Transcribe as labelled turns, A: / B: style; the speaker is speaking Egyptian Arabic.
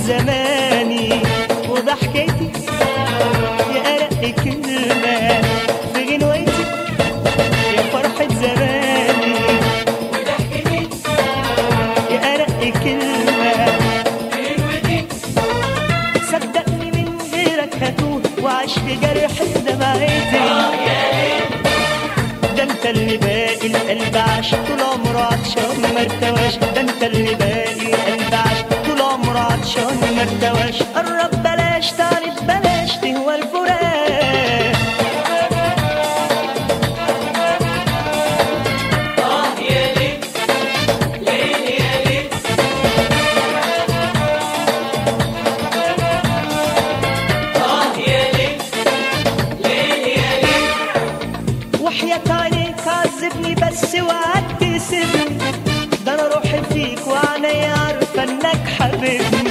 A: زماني وضحكتي يا أرق كلمة في غنوتي يا فرحة زماني يا أرق كلمة صدقني من غيرك هتوه وعاش في جرح دمعتي ده انت اللي باقي القلب عاش طول عمره عطشان ما ارتواش ده انت اللي باقي القلب عاش طول عمره عطشان ما ارتواش قرب بلاش تاني بلاش تهوى الفراق وحياة عينيك عذبني بس وقعدت تسيبني ده انا روحي فيك وعينيا عارفه انك حبيبني